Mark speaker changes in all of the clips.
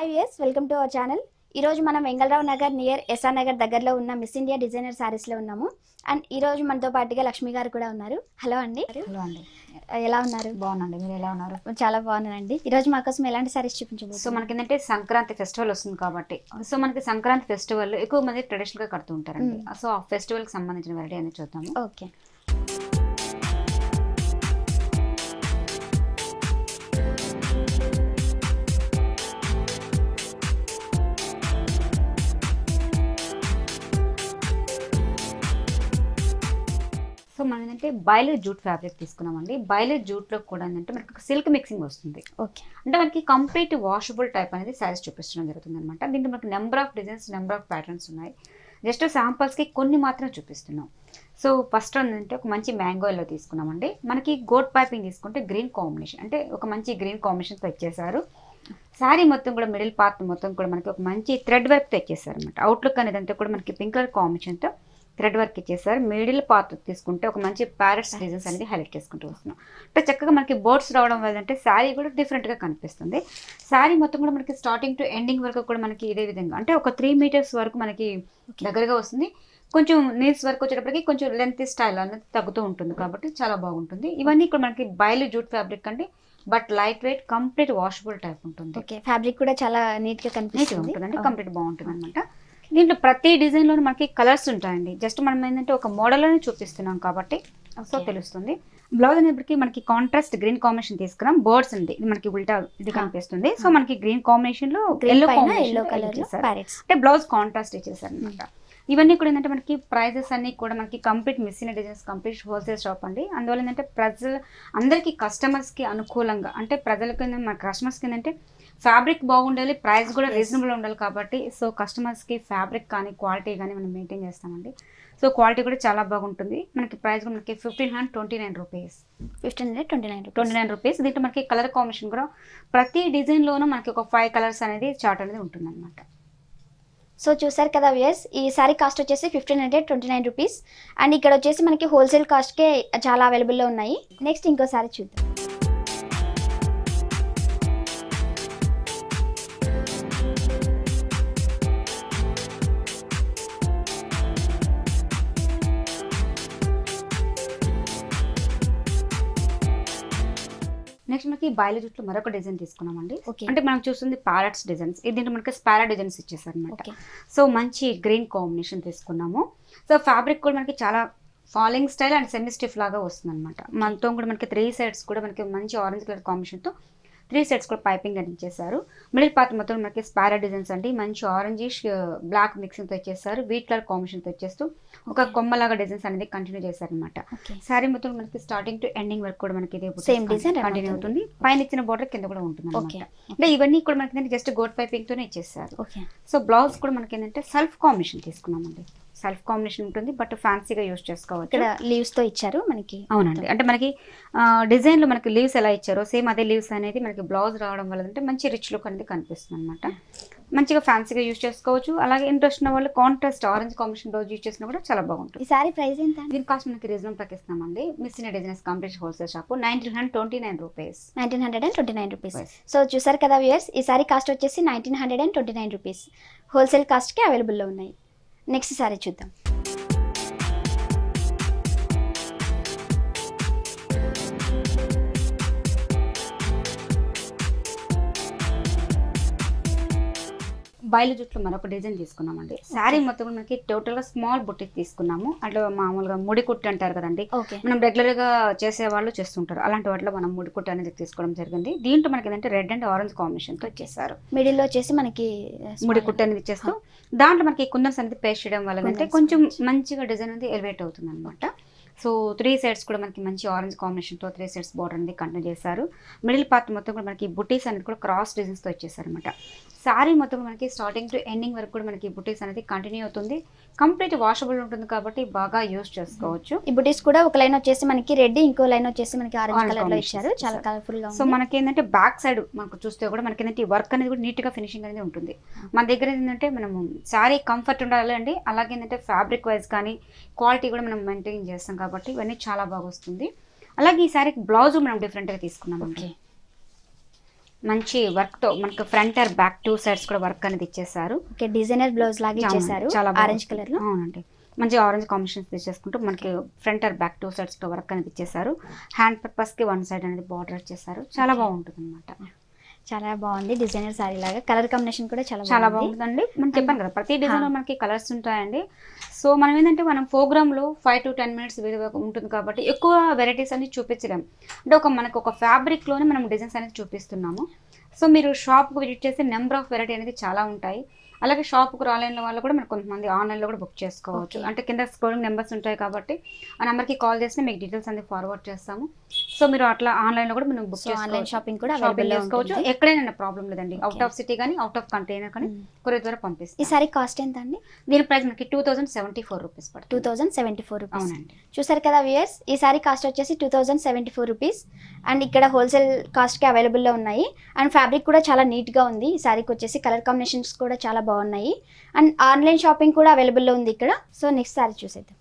Speaker 1: Hi viewers welcome to our channel ఈరోజు మనం Vengalrao Nagar near S R Nagar దగ్గరలో ఉన్న మిస్ ఇండియా డిజైనర్ శారీస్లో ఉన్నాము అండ్ ఈ రోజు మనతో పాటుగా లక్ష్మి గారు కూడా ఉన్నారు హలో అండి
Speaker 2: హలో అండి
Speaker 1: ఎలా ఉన్నారు
Speaker 2: బాగున్నాండి మీరు ఎలా ఉన్నారు
Speaker 1: చాలా బాగున్నానండి ఈ రోజు మా కోసం ఎలాంటి శారీస్ చూపించబోతున్నారు
Speaker 2: సో మనకి ఏంటంటే సంక్రాంతి ఫెస్టివల్ వస్తుంది కాబట్టి సో మనకి సంక్రాంతి ఫెస్టివల్ ఎక్కువ మంది ట్రెడిషనల్ గా కడుతూ ఉంటారండి
Speaker 1: మ్మ్.
Speaker 2: సో ఆ ఫెస్టివల్ కి సంబంధించిన వెరైటీ అనేది చూద్దాము
Speaker 1: ఓకే
Speaker 2: సో మనం ఏంటంటే బయలు జూట్ ఫ్యాబ్రిక్ తీసుకున్నామండి బయలు జూట్ లో కూడా ఏంటంటే మనకి సిల్క్ మిక్సింగ్ వస్తుంది
Speaker 1: ఓకే
Speaker 2: అంటే మనకి కంప్లీట్ వాషబుల్ టైప్ అనేది శారీస్ చూపించడం జరుగుతుంది అనమాట దీంట్లో మనకి number of designs number of patterns ఉన్నాయి జస్ట్ శాంపల్స్కి కొన్ని మాత్రం చూపిస్తున్నాం సో ఫస్ట్ ఏంటంటే ఒక మంచి మ్యాంగో ఎల్లో తీసుకున్నామండి మనకి గోట్ పైపింగ్ తీసుకుంటే గ్రీన్ కాంబినేషన్ అంటే ఒక మంచి గ్రీన్ కాంబినేషన్తో ఇచ్చేసారు శారీ మొత్తం కూడా మిడిల్ పార్ట్ మొత్తం కూడా మనకి ఒక మంచి థ్రెడ్ వర్క్తో ఇచ్చేసారు అనమాట అవుట్లుక్ అనేది అంతా కూడా మనకి పింక్ కలర్ కాంబినేషన్తో థ్రెడ్ వర్క్ ఇచ్చేసారు మిడిల్ పార్ట్ తీసుకుంటే ఒక మంచి ప్యారెట్స్ డిజైన్స్ అనేది హైలైట్ చేసుకుంటూ వస్తున్నాం అంటే చక్కగా మనకి బోర్డ్స్ రావడం వల్ల అంటే శారీ కూడా డిఫరెంట్గా కనిపిస్తుంది శారీ మొత్తం కూడా మనకి స్టార్టింగ్ టు ఎండింగ్ వరకు కూడా మనకి ఇదే విధంగా అంటే ఒక త్రీ మీటర్స్ వరకు మనకి దగ్గరగా వస్తుంది కొంచెం నీల్స్ వరకు వచ్చేటప్పటికి కొంచెం లెంత్ స్టైల్ అనేది తగ్గుతూ ఉంటుంది కాబట్టి చాలా బాగుంటుంది ఇవన్నీ ఇక్కడ మనకి బయలు జూట్ ఫ్యాబ్రిక్ అండి but light weight complete washable type ఉంటుంది
Speaker 1: ఓకే ఫ్యాబ్రిక్ కూడా చాలా నీట్ గా
Speaker 2: నీట్గా
Speaker 1: కనిపిస్తుంది
Speaker 2: ఉంటుందండి కంప్లీట్ బాగుంటుంది అనమాట దీంట్లో ప్రతి డిజైన్ లో మనకి కలర్స్ ఉంటాయండి జస్ట్ మనం ఏంటంటే ఒక మోడల్ లోనే చూపిస్తున్నాం కాబట్టి సో
Speaker 1: Okay.
Speaker 2: తెలుస్తుంది బ్లౌజ్ అనేప్పటికీ మనకి కాంట్రాస్ట్ గ్రీన్ కాంబినేషన్ తీసుకున్నాం బర్డ్స్ ఉంది ఇది మనకి ఉల్టా ఇది
Speaker 1: Ah.
Speaker 2: కనిపిస్తుంది సో మనకి గ్రీన్ కాంబినేషన్ లో
Speaker 1: గ్రీన్
Speaker 2: ఎల్లో
Speaker 1: పైన
Speaker 2: కాంబినేషన్
Speaker 1: ఎల్లో కలర్ లో ప్యారెట్స్
Speaker 2: అంటే బ్లౌజ్ కాంట్రాస్ట్ ఇచ్చేసారు అనమాట ఇవన్నీ కూడా ఏంటంటే మనకి ప్రైజెస్ అన్ని కూడా మనకి కంప్లీట్ మిస్సిన డిజైన్స్ కంప్లీట్ హోల్సేల్ షాప్ అండి అందువల్ల ఏంటంటే ప్రజలు అందరికీ కస్టమర్స్కి అనుకూలంగా అంటే ప్రజలకి ఏంటంటే మన కస్టమర్స్కి ఏంటంటే ఫ్యాబ్రిక్ బాగుండాలి ప్రైస్ కూడా
Speaker 1: Yes.
Speaker 2: రీజనబుల్ ఉండాలి కాబట్టి సో కస్టమర్స్కి ఫ్యాబ్రిక్ కానీ క్వాలిటీ కానీ మనం మెయింటైన్ చేస్తామండి సో క్వాలిటీ కూడా చాలా బాగుంటుంది మనకి ప్రైస్ కూడా మనకి fifteen hundred twenty nine rupees
Speaker 1: fifteen hundred twenty nine
Speaker 2: twenty nine rupees దీంట్లో మనకి కలర్ కాంబినేషన్ కూడా ప్రతి డిజైన్లోనూ మనకి ఒక ఫైవ్ కలర్స్ అనేది చార్ట్ అనేది ఉంటుంది అనమాట
Speaker 1: సో చూసారు కదా వియర్స్ ఈ సారీ కాస్ట్ వచ్చేసి fifteen hundred twenty nine rupees and ఇక్కడ వచ్చేసి మనకి హోల్సేల్ కాస్ట్కే చాలా అవైలబుల్లో ఉన్నాయి నెక్స్ట్ ఇంకో సారీ చూద్దాం
Speaker 2: నెక్స్ట్ మనకి బయలు జుట్లు మరొక డిజైన్ తీసుకున్నామండి
Speaker 1: Okay.
Speaker 2: అంటే మనం చూస్తుంది ప్యారెట్స్ డిజైన్స్ ఇది దీంట్లో మనకి స్పారా డిజైన్స్ ఇచ్చేసారు అనమాట
Speaker 1: ఓకే
Speaker 2: సో మంచి గ్రీన్ కాంబినేషన్ తీసుకున్నాము సో ఫ్యాబ్రిక్ కూడా మనకి చాలా falling style and semi stiff లాగా వస్తుంది అనమాట మనతో కూడా మనకి త్రీ సైడ్స్ కూడా మనకి మంచి ఆరెంజ్ కలర్ కాంబినేషన్తో త్రీ సైడ్స్ కూడా పైపింగ్ అని ఇచ్చేసారు మిడిల్ పార్ట్ మొత్తం మనకి స్పారా డిజైన్స్ అండి మంచి ఆరెంజిష్ బ్లాక్ మిక్సింగ్తో ఇచ్చేసారు వీట్ కలర్ కాంబినేషన్తో ఇచ్చేస్తూ ఒక కొమ్మలాగా డిజైన్స్ అనేది కంటిన్యూ చేశారనమాట
Speaker 1: ఓకే
Speaker 2: శారీ మొత్తం మనకి స్టార్టింగ్ టు ఎండింగ్ వరకు కూడా మనకి ఇదే
Speaker 1: Same design run
Speaker 2: కంటిన్యూ
Speaker 1: అవుతుంది.
Speaker 2: అవుతుంది పైన ఇచ్చిన బోర్డర్ కింద కూడా ఉంటుంది
Speaker 1: Okay.
Speaker 2: అనమాట అంటే ఇవన్నీ కూడా మనకి జస్ట్ గోట్ పైపింగ్ తోనే ఇచ్చేసారు
Speaker 1: ఓకే
Speaker 2: సో బ్లౌజ్ కూడా మనకి ఏంటంటే సెల్ఫ్ కాంబినేషన్ తీసుకున్నామండి సెల్ఫ్ కాంబినేషన్ ఉంటుంది బట్ ఫ్యాన్సీగా యూస్ చేసుకోవచ్చు
Speaker 1: ఇక్కడ లీవ్స్ తో ఇచ్చారు మనకి
Speaker 2: అవునండి అంటే మనకి డిజైన్ లో మనకి లీవ్స్ ఎలా ఇచ్చారో సేమ్ అదే లీవ్స్ అనేది మనకి బ్లౌజ్ రావడం వల్ల అంటే మంచి రిచ్ లుక్ అనేది కనిపిస్తుంది అనమాట మంచిగా ఫ్యాన్సీగా యూస్ చేసుకోవచ్చు అలాగే ఇంట్రెస్ట్ ఉన్న వాళ్ళు contrast orange combination blouse use చేసినా కూడా చాలా బాగుంటుంది
Speaker 1: ఈ సారీ ప్రైస్ ఎంత
Speaker 2: దీని కాస్ట్ మనకి రీజనబుల్ తగ్గిస్తున్నామండి miss in designs complete wholesale shop nineteen hundred twenty nine rupees
Speaker 1: nineteen hundred and twenty nine rupees
Speaker 2: Yes.
Speaker 1: So చూసారు కదా వ్యూయర్స్ ఈ సారీ కాస్ట్ వచ్చేసి nineteen hundred and twenty nine rupees wholesale కాస్ట్కి అవైలబుల్లో ఉన్నాయి నెక్స్ట్ సారీ చూద్దాం
Speaker 2: బయలు జుట్లు మరొక డిజైన్ తీసుకున్నామండి శారీ మొత్తం కూడా మనకి టోటల్ గా స్మాల్ బుట్టిక్ తీసుకున్నాము అట్లా మామూలుగా ముడి కుట్టు అంటారు కదండి
Speaker 1: ఓకే
Speaker 2: మనం రెగ్యులర్ గా చేసే వాళ్ళు చేస్తుంటారు అలాంటి వాటిలో మనం ముడి కుట్టు అనేది తీసుకోవడం జరిగింది దీంట్లో మనకి ఏంటంటే రెడ్ అండ్ ఆరెంజ్ కాంబినేషన్ తో ఇచ్చేసారు
Speaker 1: మిడిల్లో వచ్చేసి మనకి
Speaker 2: ముడి కుట్టు అనేది ఇచ్చేస్తూ దాంట్లో మనకి కుందన్స్ అనేది పేస్ట్ చేయడం వల్ల అంటే
Speaker 1: కుందన్స్
Speaker 2: కొంచెం
Speaker 1: పేస్ట్.
Speaker 2: మంచిగా డిజైన్ అనేది ఎలివేట్ అవుతుంది అనమాట సో త్రీ సైడ్స్ కూడా మనకి మంచి ఆరెంజ్ కాంబినేషన్ తో త్రీ సైడ్స్ బోర్డర్ అనేది కంటిన్యూ చేశారు మిడిల్ పార్ట్ మొత్తం కూడా మనకి బుటీస్ అనేది కూడా క్రాస్ డిజైన్స్ తో ఇచ్చేసారు అనమాట శారీ మొత్తం మనకి స్టార్టింగ్ టు ఎండింగ్ వరకు కూడా మనకి బుటీస్ అనేది కంటిన్యూ అవుతుంది కంప్లీట్ వాషబుల్ ఉంటుంది కాబట్టి బాగా యూస్ చేసుకోవచ్చు
Speaker 1: ఈ బుటీస్ కూడా ఒక లైన్ వచ్చేసి మనకి రెడ్ ఇంకో లైన్ వచ్చేసి మనకి ఆరెంజ్
Speaker 2: Orange
Speaker 1: కలర్ లో
Speaker 2: combination
Speaker 1: ఇచ్చారు చాలా
Speaker 2: ఇచ్చారు.
Speaker 1: కలర్ఫుల్ గా
Speaker 2: సో
Speaker 1: ఉంది
Speaker 2: మనకి ఏంటంటే బ్యాక్ సైడ్ మనకు చూస్తే కూడా మనకి ఏంటంటే వర్క్ అనేది కూడా నీట్ గా ఫినిషింగ్ అనేది ఉంటుంది మన దగ్గర ఏంటంటే మనము శారీ కంఫర్ట్ ఉండాలండి అలాగే ఏంటంటే ఫ్యాబ్రిక్ వైజ్ కానీ క్వాలిటీ కూడా మనం మెయింటైన్ చేస్తాం కాబట్టి ఇవన్నీ చాలా బాగా వస్తుంది అలాగే ఈ శారీకి బ్లౌజ్ మనం డిఫరెంట్ గా తీసుకున్నాం
Speaker 1: ఓకే
Speaker 2: మంచి వర్క్ తో మనకి front or back two sides కూడా వర్క్ అనేది ఇచ్చేసారు
Speaker 1: ఓకే డిజైనర్ బ్లౌజ్ లాగా
Speaker 2: చాలా-
Speaker 1: ఇచ్చేసారు
Speaker 2: చాలా బాగుంది.
Speaker 1: ఆరెంజ్ కలర్ లో
Speaker 2: అవునండి మంచి ఆరెంజ్ కాంబినేషన్స్ తీసేసుకుంటూ మనకి front or back two sides లో వర్క్ అనేది ఇచ్చేసారు హ్యాండ్ పర్పస్ కి వన్ సైడ్ అనేది బార్డర్ ఇచ్చేసారు చాలా బాగుంటుంది అనమాట
Speaker 1: చాలా బాగుంది డిజైనర్ సారీ లాగా కలర్ కాంబినేషన్ కూడా చాలా
Speaker 2: చాలా
Speaker 1: బాగుంది
Speaker 2: బాగుందండి మనం చెప్పాను కదా ప్రతి డిజైన్ లో మనకి కలర్స్ ఉంటాయండి సో మనం ఏంటంటే మనం ప్రోగ్రామ్ లో five to ten minutes video ఉంటుంది కాబట్టి ఎక్కువ వెరైటీస్ అన్ని చూపించలేం అంటే ఒక మనకు ఒక ఫ్యాబ్రిక్ లోనే మనం డిజైన్స్ అనేది చూపిస్తున్నాము సో మీరు షాప్ కు విజిట్ చేస్తే నెంబర్ ఆఫ్ వెరైటీ అనేది చాలా ఉంటాయి అలాగే షాప్కు రాలేని వాళ్ళు కూడా మనకు కొంతమంది ఆన్లైన్లో కూడా బుక్ చేసుకోవచ్చు
Speaker 1: Okay.
Speaker 2: అంటే కింద స్క్రోలింగ్ నెంబర్స్ ఉంటాయి కాబట్టి ఆ నెంబర్కి కాల్ చేస్తే మీకు డీటెయిల్స్ అనేది ఫార్వర్డ్ చేస్తాము సో మీరు అట్లా ఆన్లైన్లో కూడా మనం బుక్
Speaker 1: సో ఆన్లైన్ షాపింగ్ కూడా
Speaker 2: షాపింగ్
Speaker 1: అవైలబుల్
Speaker 2: చేసుకోవచ్చు
Speaker 1: ఉంటుంది
Speaker 2: ఎక్కడైనా ప్రాబ్లం లేదండి అవుట్
Speaker 1: Okay.
Speaker 2: ఆఫ్ సిటీ కానీ అవుట్ ఆఫ్ కంటైనర్ కానీ
Speaker 1: మ్మ్.
Speaker 2: కొరియర్ ద్వారా
Speaker 1: ఈ
Speaker 2: పంపిస్తాం
Speaker 1: సారీ కాస్ట్ ఎంత అండి
Speaker 2: దీని ప్రైస్ మనకి two thousand seventy four rupees
Speaker 1: two
Speaker 2: పడుతుంది
Speaker 1: థౌజండ్ సెవెంటీ ఫోర్ రూపీస్
Speaker 2: అవునండి
Speaker 1: చూసారు కదా వ్యూయర్స్ ఈ సారీ కాస్ట్ వచ్చేసి two thousand seventy four rupees and ఇక్కడ హోల్సేల్ కాస్ట్కి అవైలబుల్లో ఉన్నాయి అండ్ ఫ్యాబ్రిక్ కూడా చాలా నీట్గా ఉంది ఈ సారీకి వచ్చేసి కలర్ కాంబినేషన్స్ కూడా చాలా బాగున్నాయి అండ్ ఆన్లైన్ షాపింగ్ కూడా అవైలబుల్లో ఉంది ఇక్కడ సో నెక్స్ట్ సారీ చూసేద్దాం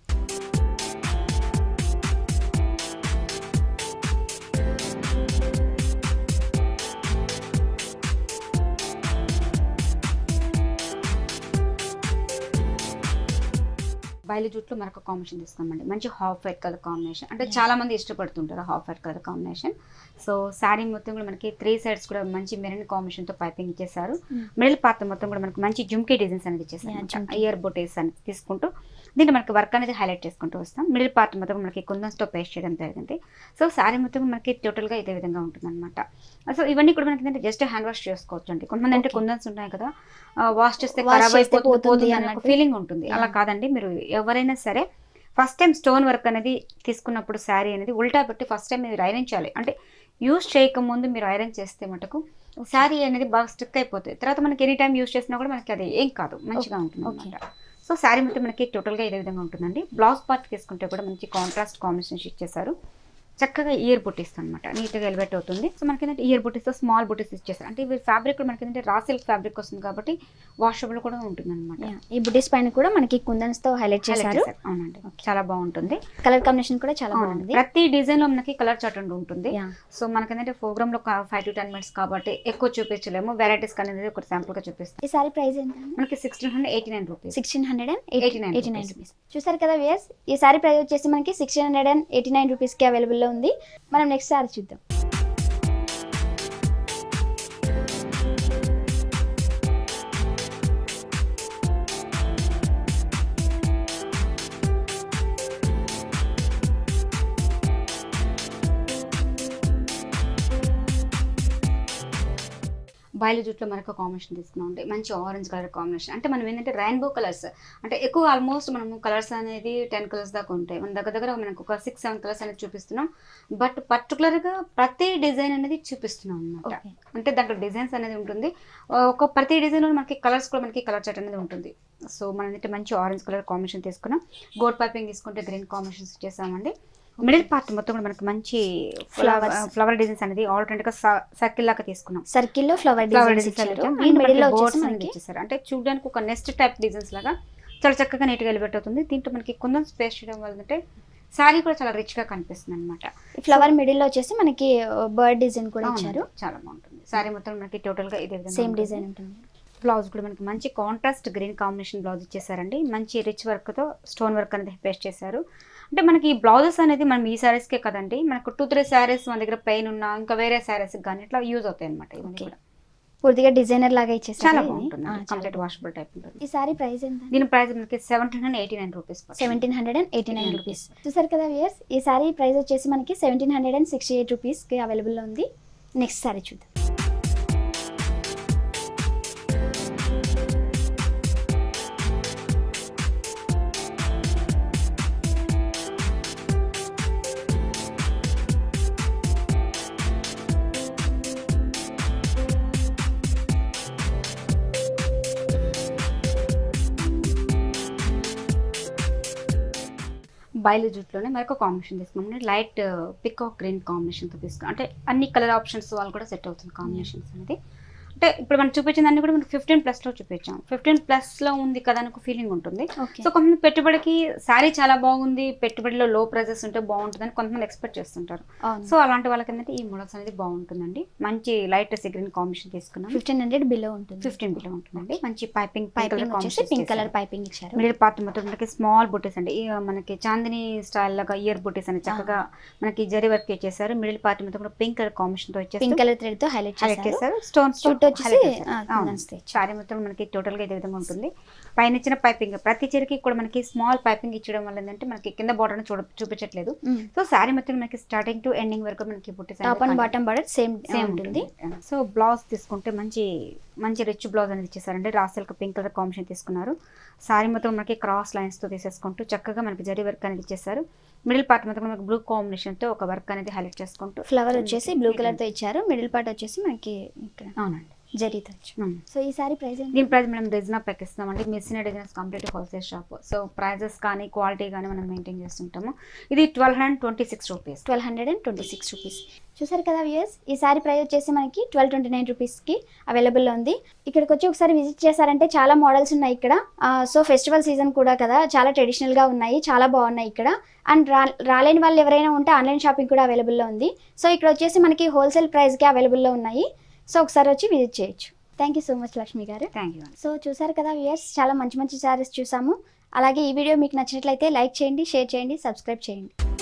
Speaker 2: బయలు జూట్లో మరొక కాంబినేషన్ తీసుకున్నామండి మంచి హాఫ్ వైట్ కలర్ కాంబినేషన్ అంటే చాలా మంది ఇష్టపడుతుంటారు half white colour combination so sari మొత్తం కూడా మనకి త్రీ సైడ్స్ కూడా మంచి మెరూన్ కాంబినేషన్ తో పైపింగ్ ఇచ్చేసారు మిడిల్ పార్ట్ మొత్తం కూడా మనకి మంచి జుమ్కీ డిజైన్స్ అనేది
Speaker 1: Yeah,
Speaker 2: ఇచ్చేసారు
Speaker 1: జుమ్కీ.
Speaker 2: ఇయర్ బొటేస్ అనేది తీసుకుంటూ దీంట్లో మనకి వర్క్ అనేది హైలైట్ చేసుకుంటూ వస్తాం మిడిల్ పార్ట్ మొత్తం మనకి కుందన్స్ తో పేస్ట్ చేయడం జరిగింది సో శారీ మొత్తం మనకి టోటల్ గా ఇదే విధంగా ఉంటుంది అనమాట సో ఇవన్నీ కూడా మనకి ఏంటంటే జస్ట్ హ్యాండ్ వాష్ చేసుకోవచ్చు అండి కొంతమంది అంటే
Speaker 1: Okay.
Speaker 2: కుందన్స్ ఉన్నాయి కదా వాష్ చేస్తే
Speaker 1: Wash
Speaker 2: ఖరాబ్
Speaker 1: చేస్తే
Speaker 2: అయిపోతుంది
Speaker 1: పోతుంది
Speaker 2: పోతుంది అనే
Speaker 1: అన్నట్టు.
Speaker 2: ఫీలింగ్ ఉంటుంది
Speaker 1: Yeah.
Speaker 2: అలా కాదండి మీరు ఎవరైనా సరే ఫస్ట్ టైం స్టోన్ వర్క్ అనేది తీసుకున్నప్పుడు శారీ అనేది ఉల్టా పెట్టి ఫస్ట్ టైం మీరు ఐరన్ చేయాలి అంటే యూస్ చేయకముందు మీరు ఐరన్ చేస్తే మటుకు శారీ అనేది బాగా స్టిక్ అయిపోతుంది తర్వాత మనకి ఎనీ టైం యూస్ చేసినా కూడా మనకి అది ఏం కాదు మంచిగా ఉంటుంది
Speaker 1: Okay.
Speaker 2: అనమాట సో శారీ మొత్తం మనకి టోటల్గా ఇదే విధంగా ఉంటుందండి బ్లౌజ్ పార్ట్ తీసుకుంటే కూడా మంచి కాంట్రాస్ట్ కాంబినేషన్ ఇచ్చేసారు చక్కగా ఇయర్ బుట్టిస్ అనమాట నీట్గా ఎలివేట్ అవుతుంది సో మనకి ఏంటంటే ఇయర్ బుట్టిస్తో స్మాల్ బుట్టిస్ ఇచ్చేస్తారు అంటే ఇవి ఫ్యాబ్రిక్ మనకి ఏంటంటే రా సిల్క్ ఫ్యాబ్రిక్ వస్తుంది కాబట్టి వాషబుల్ కూడా ఉంటుంది అనమాట
Speaker 1: Yeah. ఈ బుటీస్ పైన కూడా మనకి కుందన్స్ తో హైలైట్ చేశారు
Speaker 2: అవునండి చాలా బాగుంటుంది
Speaker 1: కలర్ కాంబినేషన్ కూడా చాలా
Speaker 2: అవునండి.
Speaker 1: బాగుంది
Speaker 2: ప్రతి డిజైన్ లో మనకి కలర్ చార్ట్ అంటూ ఉంటుంది
Speaker 1: Yeah.
Speaker 2: సో మనకేంటంటే ప్రోగ్రామ్ లో ఫైవ్ టు టెన్ మినిట్స్ కాబట్టి ఎక్కువ చూపించలేము వెరైటీస్ అనేది ఒక శాంపుల్ గా చూపిస్తాం
Speaker 1: ఈ సారీ ప్రైస్ ఎంత
Speaker 2: మనకి sixteen hundred eighty nine rupees
Speaker 1: sixteen hundred and
Speaker 2: 89
Speaker 1: eighty nine
Speaker 2: rupees.
Speaker 1: Rupees చూసారు కదా వియర్స్ ఈ సారీ ప్రైస్ వచ్చేసి మనకి sixteen hundred and eighty nine రూపీస్కి అవైలబుల్లో ఉంది మనం నెక్స్ట్ సారీ చూద్దాం
Speaker 2: బయలు జుట్లో మనకు కాంబినేషన్ తీసుకున్నాం అంటే మంచి ఆరెంజ్ కలర్ కాంబినేషన్ అంటే మనం ఏంటంటే రెయిన్బో కలర్స్ అంటే ఎక్కువ ఆల్మోస్ట్ మనము కలర్స్ అనేది టెన్ కలర్స్ దాకా ఉంటాయి మన దగ్గర దగ్గర మనకు ఒక సిక్స్ సెవెన్ కలర్స్ అనేది చూపిస్తున్నాం బట్ పర్టికులర్గా ప్రతి డిజైన్ అనేది చూపిస్తున్నాం అనమాట
Speaker 1: ఓకే
Speaker 2: అంటే దాంట్లో డిజైన్స్ అనేది ఉంటుంది ఒక ప్రతి డిజైన్లో మనకి కలర్స్ కూడా మనకి కలర్ చార్ట్ అనేది ఉంటుంది సో మనం ఏంటంటే మంచి ఆరెంజ్ కలర్ కాంబినేషన్ తీసుకున్నాం గోల్డ్ పైపింగ్ తీసుకుంటే గ్రీన్ కాంబినేషన్స్ ఇచ్చేసామండి మిడిల్ పార్ట్ మొత్తం కూడా మనకి మంచి ఫ్లవర్
Speaker 1: Flowers.
Speaker 2: ఫ్లవర్ డిజైన్స్ అనేది ఆల్టర్నేట్ గా సర్కిల్ లాగా తీసుకున్నాం
Speaker 1: సర్కిల్ లో ఫ్లవర్
Speaker 2: ఫ్లవర్
Speaker 1: డిజైన్స్
Speaker 2: డిజైన్స్
Speaker 1: ఇచ్చారు అండ్ మిడిల్ లో వచ్చేసి మనకి
Speaker 2: ఇచ్చేసారు అంటే చూడడానికి ఒక నెస్ట్ టైప్ డిజైన్స్ లాగా చాలా చక్కగా నీట్గా ఎలివేట్ అవుతుంది దీంట్లో మనకి కుందన్ స్పేస్ చేయడం వల్ల అంటే శారీ కూడా చాలా రిచ్ గా కనిపిస్తుంది అనమాట
Speaker 1: ఫ్లవర్ మిడిల్ లో వచ్చేసి మనకి బర్డ్ డిజైన్ కూడా ఇచ్చారు
Speaker 2: చాలా బాగుంటుంది శారీ మొత్తం మనకి టోటల్ గా ఇదే విధంగా
Speaker 1: సేమ్
Speaker 2: ఉంటుంది.
Speaker 1: డిజైన్ ఉంటుంది
Speaker 2: బ్లౌజ్ కూడా మనకి మంచి కాంట్రాస్ట్ గ్రీన్ కాంబినేషన్ బ్లౌజ్ ఇచ్చేసారండి మంచి రిచ్ వర్క్ తో స్టోన్ వర్క్ అనేది పేస్ట్ చేశారు అంటే మనకి ఈ బ్లౌజెస్ అనేది మనం ఈ సారీస్కే కదండి మనకు టూ త్రీ శారీస్ మన దగ్గర పెయిన్ ఉన్నా ఇంకా వేరే శారీస్ కానీ ఇట్లా యూజ్ అవుతాయి అనమాట ఇవన్నీ
Speaker 1: Okay.
Speaker 2: కూడా
Speaker 1: పూర్తిగా డిజైనర్ లాగా ఇచ్చేసారు
Speaker 2: చాలా
Speaker 1: ఇది.
Speaker 2: బాగుంటుంది
Speaker 1: ఆ, చాలా
Speaker 2: కంప్లీట్
Speaker 1: బాగుంది.
Speaker 2: వాషబుల్ టైప్ ఉంటుంది
Speaker 1: ఈ సారీ ప్రైస్ ఎంత
Speaker 2: దీని ప్రైస్ మనకి seventeen hundred eighty nine rupees
Speaker 1: seventeen hundred and eighty nine rupees చూసారు కదా వియర్స్ ఈ సారీ ప్రైస్ వచ్చేసి మనకి seventeen hundred and sixty eight రూపీస్కి అవైలబుల్లో ఉంది నెక్స్ట్ సారీ చూద్దాం
Speaker 2: బయలు జూట్లోనే మరొక కాంబినేషన్ తీసుకున్నాం లైట్ పికాక్ గ్రీన్ కాంబినేషన్తో తీసుకున్నాం అంటే అన్ని కలర్ ఆప్షన్స్ వాళ్ళు కూడా సెట్ అవుతుంది కాంబినేషన్స్ అనేది అంటే ఇప్పుడు మనం చూపించిన దాన్ని కూడా మనకి ఫిఫ్టీన్ ప్లస్ లో చూపించాం ఫిఫ్టీన్ ప్లస్ లో ఉంది కదా అని ఒక ఫీలింగ్ ఉంటుంది
Speaker 1: ఓకే
Speaker 2: సో కొంతమంది పెట్టుబడికి శారీ చాలా బాగుంది పెట్టుబడిలో లో ప్రైజెస్ ఉంటే బాగుంటుందని కొంతమంది ఎక్స్పెక్ట్ చేస్తుంటారు
Speaker 1: అవును
Speaker 2: సో అలాంటి వాళ్ళకి ఏంటంటే ఈ మోడల్స్ అనేది బాగుంటుందండి మంచి లైట్ గ్రీన్ కాంబినేషన్ తీసుకున్నాం
Speaker 1: ఫిఫ్టీన్ హండ్రెడ్ బిలో ఉంటుంది
Speaker 2: ఫిఫ్టీన్ బిలో ఉంటుందండి మంచి పైపింగ్
Speaker 1: పైపింగ్ వచ్చేసి పింక్ కలర్ పైపింగ్ ఇచ్చారు
Speaker 2: మిడిల్ పార్ట్ మొత్తం మనకి స్మాల్ బుటీస్ అండి ఈ మనకి చాందిని స్టైల్ లాగా ఇయర్ బుటీస్ అని చక్కగా మనకి జరి వర్క్ ఇచ్చేసారు మిడిల్ పార్ట్ మొత్తం కూడా పింక్ కలర్ కాంబినేషన్ తో
Speaker 1: పింక్
Speaker 2: ఇచ్చేసి
Speaker 1: కలర్ థ్రెడ్ తో హైలైట్
Speaker 2: హైలైట్
Speaker 1: చేశారు
Speaker 2: చేశారు స్టోన్స్
Speaker 1: చుట్టూ వచ్చేసి, ఆ, కుందన్స్ తో ఇచ్చారు.
Speaker 2: శారీ మొత్తం మనకి టోటల్ గా ఇదే విధంగా ఉంటుంది పైన ఇచ్చిన పైపింగ్ ప్రతి చీరకి కూడా మనకి స్మాల్ పైపింగ్ ఇచ్చడం వల్ల ఏంటంటే మనకి కింద బార్డర్ చూడ చూపించట్లేదు సో శారీ మొత్తం మనకి స్టార్టింగ్ టు ఎండింగ్ వరకు మనకి buttis
Speaker 1: top and bottom border same
Speaker 2: same
Speaker 1: ఉంటుంది
Speaker 2: సో బ్లౌజ్ తీసుకుంటే మంచి మంచి రిచ్ బ్లౌజ్ అనేది ఇచ్చేసారండి రాసెల్క్ పింక్ కలర్ కాంబినేషన్ తీసుకున్నారు సారీ మొత్తం మనకి క్రాస్ లైన్స్ తో తీసేసుకుంటూ చక్కగా మనకి జరీ వర్క్ అనేది ఇచ్చేసారు మిడిల్ పార్ట్ మొత్తం మనకి బ్లూ కాంబినేషన్ తో ఒక వర్క్ అనేది హైలైట్ చేసుకుంటూ
Speaker 1: ఫ్లవర్ వచ్చేసి బ్లూ కలర్ తో ఇచ్చారు మిడిల్ పార్ట్ వచ్చేసి మనకి ఇక్కడ
Speaker 2: అవునండి
Speaker 1: జరీతో ఇచ్చారు
Speaker 2: అవును.
Speaker 1: సో ఈ సారీ ప్రైస్
Speaker 2: దీని ప్రైస్ మనం రిజనా ప్యాక్ ఇస్తామండి మిస్సిన designs complete wholesale shop so prices కానీ క్వాలిటీ కానీ మనం మెయింటైన్ చేస్తుంటాము ఇది twelve hundred twenty six rupees
Speaker 1: twelve hundred and twenty six rupees చూసారు కదా వ్యూయర్స్ ఈ సారీ ప్రైస్ వచ్చేసి మనకి ట్వెల్వ్ ట్వంటీ నైన్ రూపీస్కి అవైలబుల్లో ఉంది ఇక్కడికి వచ్చి ఒకసారి విజిట్ చేశారంటే చాలా మోడల్స్ ఉన్నాయి ఇక్కడ సో ఫెస్టివల్ సీజన్ కూడా కదా చాలా ట్రెడిషనల్గా ఉన్నాయి చాలా బాగున్నాయి ఇక్కడ అండ్ రా రాలేని వాళ్ళు ఎవరైనా ఉంటే ఆన్లైన్ షాపింగ్ కూడా అవైలబుల్లో ఉంది సో ఇక్కడ వచ్చేసి మనకి హోల్సేల్ ప్రైస్కి అవైలబుల్లో ఉన్నాయి సో ఒకసారి వచ్చి విజిట్ చేయొచ్చు thank you so much Lakshmi garu
Speaker 2: thank you
Speaker 1: so చూసారు కదా వ్యూయర్స్ చాలా మంచి మంచి శారీస్ చూసాము అలాగే ఈ వీడియో మీకు నచ్చినట్లయితే లైక్ చేయండి షేర్ చేయండి సబ్స్క్రైబ్ చేయండి